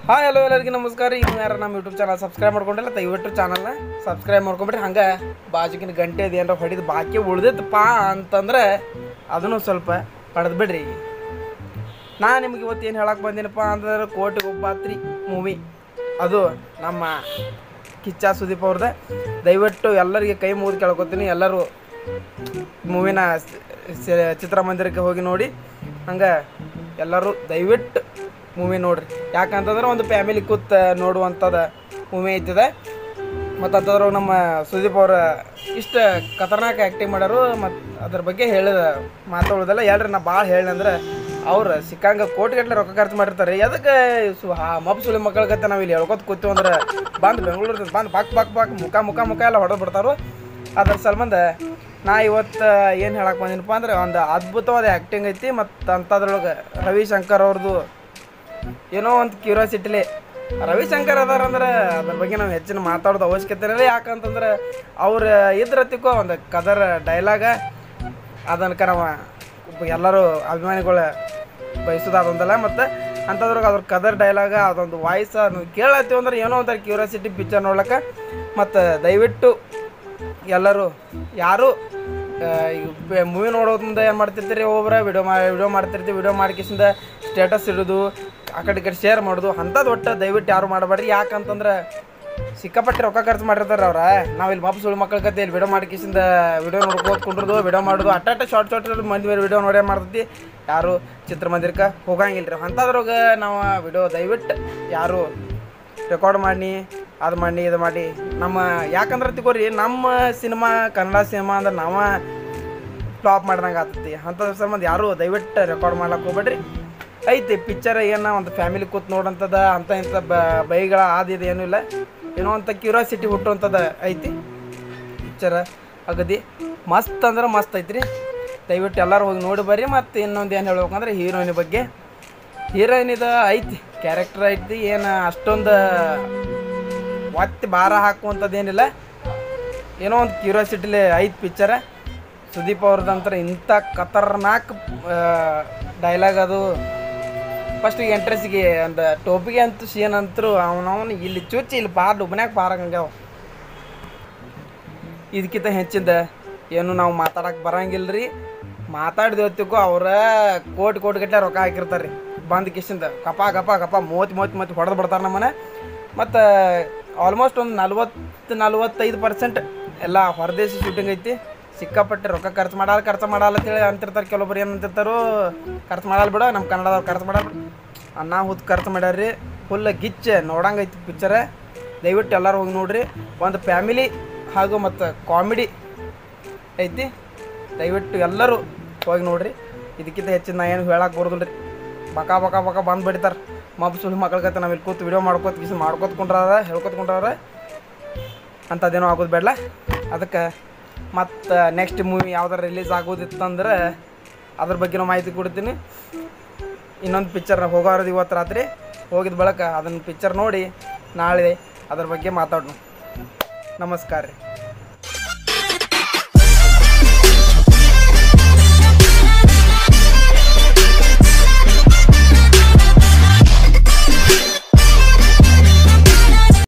hi hello ಎಲ್ಲರಿಗೂ ನಮಸ್ಕಾರ ಇನ್ನು ಯಾರು ನಮ್ಮ ಯೂಟ್ಯೂಬ್ ಚಾನಲ್ ಸಬ್ಸ್ಕ್ರೈಬ್ ಮಾಡ್ಕೊಂಡಿಲ್ಲ ದಯವಿಟ್ಟು ಚಾನಲ್ನ ಸಬ್ಸ್ಕ್ರೈಬ್ ಮಾಡ್ಕೊಂಬಿಟ್ರಿ ಹಂಗೆ ಬಾಜುಕಿನ ಗಂಟೆ ಅದು ಏನಾರ ಹೊಡಿದು ಬಾಕಿ ಉಳ್ದಿತ್ತಪ್ಪ ಅಂತಂದ್ರೆ ಅದನ್ನು ಸ್ವಲ್ಪ ಪಡೆದು ಬಿಡ್ರಿ ನಾ ನಿಮ್ಗೆ ಇವತ್ತು ಏನು ಹೇಳಕ್ಕೆ ಬಂದೀನಪ್ಪ ಅಂತಂದ್ರೆ ಕೋಟಿಗೆ ಒಬ್ಬಾತ್ರಿ ಮೂವಿ ಅದು ನಮ್ಮ ಕಿಚ್ಚ ಸುದೀಪ್ ಅವ್ರದ್ದು ದಯವಿಟ್ಟು ಎಲ್ಲರಿಗೆ ಕೈ ಮುಗಿದು ಕೇಳ್ಕೊತೀನಿ ಎಲ್ಲರೂ ಮೂವಿನ ಚಿತ್ರಮಂದಿರಕ್ಕೆ ಹೋಗಿ ನೋಡಿ ಹಂಗೆ ಎಲ್ಲರೂ ದಯವಿಟ್ಟು ಮೂವಿ ನೋಡ್ರಿ ಯಾಕಂತಂದ್ರೆ ಒಂದು ಫ್ಯಾಮಿಲಿ ಕೂತ್ ನೋಡುವಂಥದ್ದು ಮೂವಿ ಐತಿದೆ ಮತ್ತು ಅಂತಂದ್ರೆ ನಮ್ಮ ಸುದೀಪ್ ಅವ್ರ ಇಷ್ಟ ಖತರ್ನಾಕ್ ಆ್ಯಕ್ಟಿಂಗ್ ಮಾಡ್ಯಾರು ಮತ್ತು ಅದ್ರ ಬಗ್ಗೆ ಹೇಳಿದ ಮಾತಾಡೋದಲ್ಲ ಹೇಳ್ರಿ ನಾ ಭಾಳ ಹೇಳಂದ್ರೆ ಅವ್ರು ಸಿಕ್ಕಂಗೆ ಕೋಟಿಗಟ್ಟಲೆ ರೊಕ್ಕ ಖರ್ಚು ಮಾಡಿರ್ತಾರೆ ಎದಕ್ಕೆ ಸು ಮಬ್ ಸುಳಿ ಮಕ್ಕಳ ಗತೆ ನಾವು ಇಲ್ಲಿ ಹೇಳ್ಕೊತ ಕೂತೀವಿ ಅಂದ್ರೆ ಬಂದು ಬೆಂಗಳೂರು ಬಂದು ಬಾಕ್ ಬಾಕ್ ಬಾಕ್ ಮುಖ ಮುಖ ಮುಖ ಎಲ್ಲ ಹೊಡೆದು ಬಿಡ್ತಾರು ಅದ್ರ ಸಲ್ಬಂದ ನಾ ಇವತ್ತು ಏನು ಹೇಳಕ್ಕೆ ಬಂದಿನಪ್ಪ ಅಂದ್ರೆ ಒಂದು ಅದ್ಭುತವಾದ ಆ್ಯಕ್ಟಿಂಗ್ ಐತಿ ಮತ್ತು ಅಂಥದ್ರೊಳಗೆ ರವಿಶಂಕರ್ ಅವ್ರದ್ದು ಏನೋ ಒಂದು ಕ್ಯೂರಿಯಾಸಿಟಿಲಿ ರವಿಶಂಕರ್ ಅದಾರ ಅಂದ್ರೆ ಅದ್ರ ಬಗ್ಗೆ ನಾವು ಹೆಚ್ಚಿನ ಮಾತಾಡೋದು ಅವಶ್ಯಕತೆ ಇರಲ್ಲ ಯಾಕಂತಂದ್ರೆ ಅವ್ರು ಇದ್ರತಿಕೋ ಒಂದು ಕದರ್ ಡೈಲಾಗ ಅದನ್ಕ ನಾವು ಎಲ್ಲರೂ ಅಭಿಮಾನಿಗಳು ಬಯಸೋದು ಅದೊಂದಲ್ಲ ಮತ್ತು ಅಂಥದ್ರಾಗ ಅದ್ರ ಕದರ್ ಡೈಲಾಗ ಅದೊಂದು ವಾಯ್ಸ್ ಅದನ್ನು ಕೇಳತ್ತೀವಿ ಅಂದ್ರೆ ಏನೋ ಒಂಥರ ಕ್ಯೂರಿಯಾಸಿಟಿ ಪಿಕ್ಚರ್ ನೋಡ್ಲಕ್ಕ ಮತ್ತು ದಯವಿಟ್ಟು ಎಲ್ಲರೂ ಯಾರು ಮೂವಿ ನೋಡೋದ್ ಮುಂದೆ ಏನು ಮಾಡ್ತಿರ್ತೀರಿ ಒಬ್ಬರ ವಿಡಿಯೋ ಮಾಡಿ ವಿಡಿಯೋ ಮಾಡ್ತಿರ್ತೀವಿ ವಿಡಿಯೋ ಮಾಡ್ಕಿಸಿಂದ ಸ್ಟೇಟಸ್ ಇಡೋದು ಆ ಕಡೆ ಈ ಕಡೆ ಶೇರ್ ಮಾಡೋದು ಅಂಥದ್ದು ಒಟ್ಟು ದಯವಿಟ್ಟು ಯಾರು ಮಾಡಬೇಡ್ರಿ ಯಾಕಂತಂದ್ರೆ ಸಿಕ್ಕಾಪಟ್ಟೆ ರೊಕ್ಕ ಖರ್ಚು ಮಾಡಿರ್ತಾರೆ ಅವ್ರ ನಾವು ಇಲ್ಲಿ ಮಬ್ಬ ಸುಳ್ಳು ಮಕ್ಕಳ ಕತೆ ಇಲ್ಲಿ ವಿಡಿಯೋ ಮಾಡ್ಕಿಸಿಂದ ವಿಡಿಯೋ ನೋಡ್ಕೋತ ಕುಂಡ್ರದು ವಿಡಿಯೋ ಮಾಡೋದು ಅಟ್ಟಾಟ ಶಾರ್ಟ್ ಶಾರ್ಟ್ ಮಂದಿ ಮೇಲೆ ವಿಡಿಯೋ ನೋಡೇ ಮಾಡ್ತೈತಿ ಯಾರು ಚಿತ್ರಮಂದಿರಕ್ಕೆ ಹೋಗಂಗಿಲ್ಲ ರೀ ಅಂಥದ್ರಾಗ ನಾವು ವಿಡಿಯೋ ದಯವಿಟ್ಟು ಯಾರು ರೆಕಾರ್ಡ್ ಮಾಡಿ ಅದು ಮಾಡಿ ಇದು ಮಾಡಿ ನಮ್ಮ ಯಾಕಂದ್ರೆ ತಿಕೋರಿ ನಮ್ಮ ಸಿನಿಮಾ ಕನ್ನಡ ಸಿನಿಮಾ ಅಂದ್ರೆ ನಾವ ಫ್ಲಾಪ್ ಮಾಡ್ದಂಗೆ ಆಗ್ತೈತಿ ಅಂಥದ್ರ ಸಂಬಂಧ ಯಾರು ದಯವಿಟ್ಟು ರೆಕಾರ್ಡ್ ಮಾಡ್ಲಕ್ಕೆ ಹೋಗ್ಬೇಡ್ರಿ ಐತಿ ಪಿಕ್ಚರ್ ಏನು ಒಂದು ಫ್ಯಾಮಿಲಿ ಕೂತ್ ನೋಡೋಂಥದ್ದು ಅಂಥ ಇಂಥ ಬ ಬೈಗಳ ಆದಿದು ಏನೂ ಇಲ್ಲ ಏನೋ ಅಂತ ಕ್ಯೂರಿಯಾಸಿಟಿ ಹುಟ್ಟುವಂಥದ್ದು ಐತಿ ಪಿಕ್ಚರ ಅಗದಿ ಮಸ್ತ್ ಅಂದ್ರೆ ಮಸ್ತ್ ಐತ್ರಿ ದಯವಿಟ್ಟು ಎಲ್ಲರೂ ಹೋಗಿ ನೋಡಿ ಬರ್ರಿ ಮತ್ತು ಇನ್ನೊಂದು ಏನು ಹೇಳ್ಬೇಕಂದ್ರೆ ಹೀರೋಯಿನ್ ಬಗ್ಗೆ ಹೀರೋಯಿನ್ ಇದು ಐತಿ ಕ್ಯಾರೆಕ್ಟರ್ ಐತಿ ಏನು ಅಷ್ಟೊಂದು ಒತ್ತಿ ಭಾರ ಹಾಕುವಂಥದ್ದು ಏನಿಲ್ಲ ಏನೋ ಒಂದು ಕ್ಯೂರಿಯಾಸಿಟಿಲಿ ಐತಿ ಪಿಕ್ಚರ ಸುದೀಪ್ ಅವ್ರದ್ದಂತ್ರ ಇಂಥ ಖತರ್ನಾಕ್ ಡೈಲಾಗ್ ಅದು ಫಸ್ಟಿಗೆ ಎಂಟ್ರೆನ್ಸಿಗೆ ಒಂದು ಟೋಪಿಗೆ ಅಂತೂ ಸೀನ್ ಅಂತೂ ಅವನವನು ಇಲ್ಲಿ ಚುಚ್ಚಿ ಇಲ್ಲಿ ಬಾರ್ ಡುಬ್ನ್ಯಾಗ ಬಾರಂಗ್ಯಾವ ಇದಕ್ಕಿಂತ ಹೆಚ್ಚಿಂದ ಏನು ನಾವು ಮಾತಾಡಕ್ಕೆ ಬರಂಗಿಲ್ಲ ರೀ ಮಾತಾಡಿದೇವತ್ತಿಗೂ ಅವ್ರ ಕೋಟಿ ಕೋಟಿ ಗಟ್ಟಲೆ ರೊಕ್ಕ ಹಾಕಿರ್ತಾರೆ ರೀ ಬಂದು ಕಿಶಿಂದ ಕಪ ಕಪ ಕಪ ಮೂವತ್ತು ಮೂವತ್ತು ಮೂವತ್ತು ಹೊಡೆದು ಬಿಡ್ತಾರೆ ನಮ್ಮನೆ ಮತ್ತು ಆಲ್ಮೋಸ್ಟ್ ಒಂದು ನಲ್ವತ್ತು ನಲ್ವತ್ತೈದು ಪರ್ಸೆಂಟ್ ಎಲ್ಲ ಹೊರದೇಶಿ ಶೂಟಿಂಗ್ ಐತಿ ಸಿಕ್ಕಾಪಟ್ಟೆ ರೊಕ್ಕ ಖರ್ಚು ಮಾಡಲ್ಲ ಖರ್ಚು ಮಾಡಲ್ಲ ಅಂತೇಳಿ ಅಂತಿರ್ತಾರೆ ಕೆಲವೊಬ್ರು ಏನು ಅಂತಿರ್ತಾರೋ ಖರ್ಚು ಮಾಡಲ್ಲ ಬಿಡ ನಮ್ಮ ಕನ್ನಡದವ್ರು ಖರ್ಚು ಮಾಡಲ್ಲ ಬಿಡು ಅನ್ನ ಹುತ್ ಖರ್ಚು ಮಾಡ್ಯಾರ್ರಿ ಫುಲ್ ಗಿಚ್ಚೆ ನೋಡಂಗೈತಿ ಪಿಕ್ಚರ ದಯವಿಟ್ಟು ಎಲ್ಲರೂ ಹೋಗಿ ನೋಡ್ರಿ ಒಂದು ಫ್ಯಾಮಿಲಿ ಹಾಗೂ ಮತ್ತು ಕಾಮಿಡಿ ಐತಿ ದಯವಿಟ್ಟು ಎಲ್ಲರೂ ಹೋಗಿ ನೋಡ್ರಿ ಇದಕ್ಕಿಂತ ಹೆಚ್ಚಿನ ನಾ ಏನು ಹೇಳಕ್ಕೆ ಬರೋದಿಲ್ಲ ರೀ ಬಕ ಬಕ ಬಕ ಬಂದು ಬಿಡ್ತಾರೆ ಮಬ್ಬ ಸುಳ್ಳು ಮಕ್ಕಳ ಕತೆ ನಾವು ಇಲ್ಲಿ ಕೂತು ವಿಡಿಯೋ ಮಾಡ್ಕೋತ ಕಿಸ್ ಮಾಡ್ಕೋತ ಕುಂಡ್ರಾರ ಹೇಳ್ಕೊತ ಕುಂಡ್ರಾರ ಅಂಥದ್ದೇನೋ ಆಗೋದು ಬೇಡ ಅದಕ್ಕೆ ಮತ್ತು ನೆಕ್ಸ್ಟ್ ಮೂವಿ ಯಾವ್ದಾರು ರಿಲೀಸ್ ಆಗೋದಿತ್ತಂದ್ರೆ ಅದ್ರ ಬಗ್ಗೆನೂ ಮಾಹಿತಿ ಕೊಡ್ತೀನಿ ಇನ್ನೊಂದು ಪಿಕ್ಚರ್ ಹೋಗೋರದು ಇವತ್ತು ರಾತ್ರಿ ಹೋಗಿದ ಬಳಿಕ ಅದನ್ನು ಪಿಕ್ಚರ್ ನೋಡಿ ನಾಳೆ ಅದ್ರ ಬಗ್ಗೆ ಮಾತಾಡೋಣ ನಮಸ್ಕಾರ ರೀ